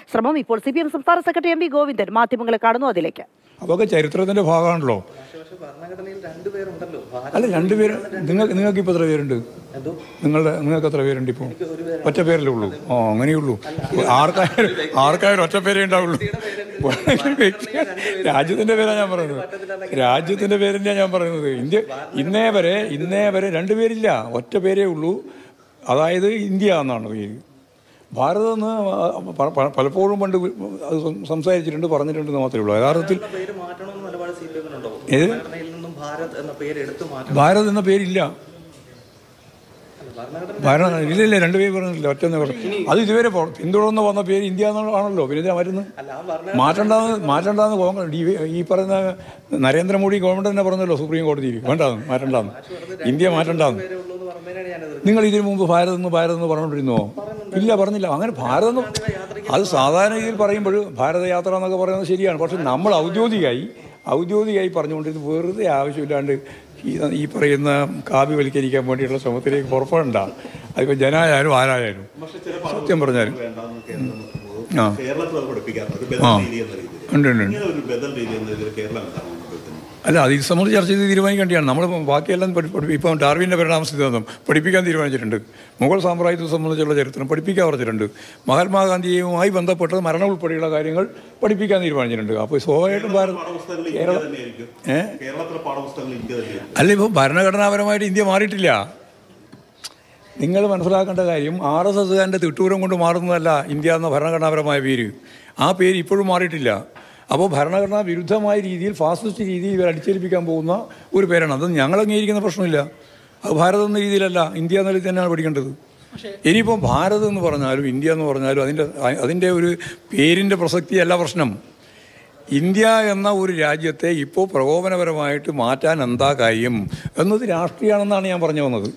ശ്രമം ഇപ്പോൾ C P M സംസ്ഥാന സെക്രട്ടറി എം വി ഗോവിന്ദൻ മാധ്യമങ്ങളെ കാണുന്നു അതിലേക്ക് അതൊക്കെ ചരിത്രത്തിന്റെ ഭാഗമാണല്ലോ അല്ല രണ്ടുപേര് നിങ്ങൾ നിങ്ങൾക്ക് ഇപ്പോൾ എത്ര പേരുണ്ട് നിങ്ങളുടെ നിങ്ങൾക്ക് എത്ര പേരുണ്ട് ഇപ്പോൾ ഒറ്റ പേരല്ലേ ഉള്ളൂ ഓ അങ്ങനെയുള്ളൂ ആർക്കായാലും ആർക്കായാലും ഒറ്റ പേരേ ഉണ്ടാവുള്ളൂ രാജ്യത്തിന്റെ പേരാണ് ഞാൻ പറയുന്നത് രാജ്യത്തിന്റെ പേരിന്റെ ഞാൻ പറയുന്നത് ഇന്ത്യ ഇന്നേ വരെ ഇന്നേ വരെ രണ്ടുപേരില്ല ഒറ്റ പേരേ ഉള്ളൂ അതായത് ഇന്ത്യ എന്നാണ് പേര് ഭാരതം എന്ന് പ- പ- പലപ്പോഴും പണ്ട് അത് സം- സംസാരിച്ചിട്ടുണ്ട് പറഞ്ഞിട്ടുണ്ടെന്ന് മാത്രമേ ഉള്ളൂ യഥാർത്ഥത്തിൽ പേര് മാറ്റണമെന്ന് നിലപാട് സി പി എമ്മിനുണ്ടോ ഏത് ഭരണഘടനയിൽ നിന്നും ഭാരത് എന്ന പേര് എടുത്തു മാറ്റണം ഭാരത് എന്ന പേരില്ല ഭരണ ഇല്ല ഇല്ല രണ്ട് പേര് പറഞ്ഞില്ല ഒറ്റ എന്ന് പറഞ്ഞു അത് ഇതുവരെ പൊ- പിന്തുടർന്ന് വന്ന പേര് ഇന്ത്യ എന്നാണല്ലോ പിന്നെ ഇതാ വരുന്നത് മാറ്റണ്ടെന്ന് മാറ്റണ്ടെന്ന് കോൺഗ്രസ് ഡി- ഈ പറയുന്ന നരേന്ദ്രമോദി ഗവൺമെന്റ് തന്നെ പറഞ്ഞല്ലോ സുപ്രീം കോടതിയിൽ വേണ്ടാന്ന് മാറ്റണ്ടാന്ന് ഇന്ത്യ മാറ്റണ്ടാന്ന് ഉള്ളൂ എന്ന് പറഞ്ഞതിനാണ് ഞാനത് നിങ്ങൾ ഇതിനു മുമ്പ് ഭാരത് എന്ന് ഭാരത് എന്ന് പറഞ്ഞുകൊണ്ടിരുന്നോ ഇല്ല പറഞ്ഞില്ല അങ്ങനെ ഭാരത് എന്ന് അത് സാധാരണ രീതിയിൽ പറയുമ്പോൾ ഭാരതയാത്ര എന്നൊക്കെ പറയുന്നത് ശരിയാണ് പക്ഷെ നമ്മൾ ഔദ്യോഗികമായി ഔദ്യോഗികമായി പറഞ്ഞുകൊണ്ടിരുന്നത് വെറുതെ ആവശ്യമില്ലാണ്ട് ഈ ഈ പറയുന്ന കാവ്യവൽക്കരിക്കാൻ വേണ്ടിയിട്ടുള്ള ശ്രമത്തിലേക്ക് പുറപ്പെടണ്ട അതിപ്പോൾ ജനായാലും ആരായാലും സത്യം പറഞ്ഞാലും ആ കേരളത്തിൽ അത് പഠിപ്പിക്കാറുണ്ട് ഒരു ബദൽ രീതി എന്ന രീതിയിൽ ഉണ്ട് ഉണ്ട് ഉണ്ട്. ഇങ്ങനെ ഒരു ബദൽ രീതി എന്ന രീതിയിൽ കേരളം എന്താണ് മുന്നോട്ട് വെക്കുന്നത് അല്ല അത് ഇത് സംബന്ധിച്ച് ചർച്ച ചെയ്ത് തീരുമാനിക്കേണ്ടിയാണ് നമ്മൾ ബാക്കിയെല്ലാം പഠി- പഠി- ഇപ്പം ഡാർവിൻ്റെ പരിണാമ സിദ്ധാന്തം പഠിപ്പിക്കാൻ തീരുമാനിച്ചിട്ടുണ്ട് മുഗൾ സാമ്രാജ്യത്തെ സംബന്ധിച്ചുള്ള ചരിത്രം പഠിപ്പിക്കാൻ പറഞ്ഞിട്ടുണ്ട് മഹാത്മാഗാന്ധിയുമായി ബന്ധപ്പെട്ട മരണം ഉൾപ്പെടെയുള്ള കാര്യങ്ങൾ പഠിപ്പിക്കാൻ തീരുമാനിച്ചിട്ടുണ്ട് അപ്പോൾ സ്വാഭാവികമായിട്ടും ഭാരത് പാഠപുസ്തകങ്ങൾ ഇന്ത്യ കേരളം തന്നെയായിരിക്കും ഏ കേരളത്തിലെ പാഠപുസ്തകങ്ങൾ ഇന്ത്യ തന്നെയായിരിക്കും അല്ല ഇപ്പോൾ ഭരണഘടനാപരമായിട്ട് ഇന്ത്യ മാറിയിട്ടില്ല നിങ്ങൾ മനസ്സിലാക്കേണ്ട കാര്യം ആർ എസ് എസ്കാരൻ്റെ തിട്ടൂരം കൊണ്ട് മാറുന്നതല്ല ഇന്ത്യ എന്ന ഭരണഘടനാപരമായ പേര് ആ പേര് ഇപ്പോഴും മാറിയിട്ടില്ല അപ്പോൾ ഭരണഘടനാ വിരുദ്ധമായ രീതിയിൽ ഫാസിസ്റ്റ് രീതിയിൽ ഇവർ അടിച്ചേൽപ്പിക്കാൻ പോകുന്ന ഒരു പേരാണ് അത് ഞങ്ങൾ അംഗീകരിക്കുന്ന പ്രശ്നമില്ല അത് ഭാരതം എന്ന രീതിയിലല്ല ഇന്ത്യ എന്ന രീതിയിൽ തന്നെയാണ് പഠിക്കേണ്ടത് ഇനിയിപ്പോൾ ഭാരത് എന്ന് പറഞ്ഞാലും ഇന്ത്യ എന്ന് പറഞ്ഞാലും അതിൻ്റെ അതിൻ്റെ ഒരു പേരിൻ്റെ പ്രസക്തിയല്ല പ്രശ്നം ഇന്ത്യ എന്ന ഒരു രാജ്യത്തെ ഇപ്പോൾ പ്രകോപനപരമായിട്ട് മാറ്റാൻ എന്താ കാര്യം എന്നത് രാഷ്ട്രീയമാണെന്നാണ് ഞാൻ പറഞ്ഞു വന്നത്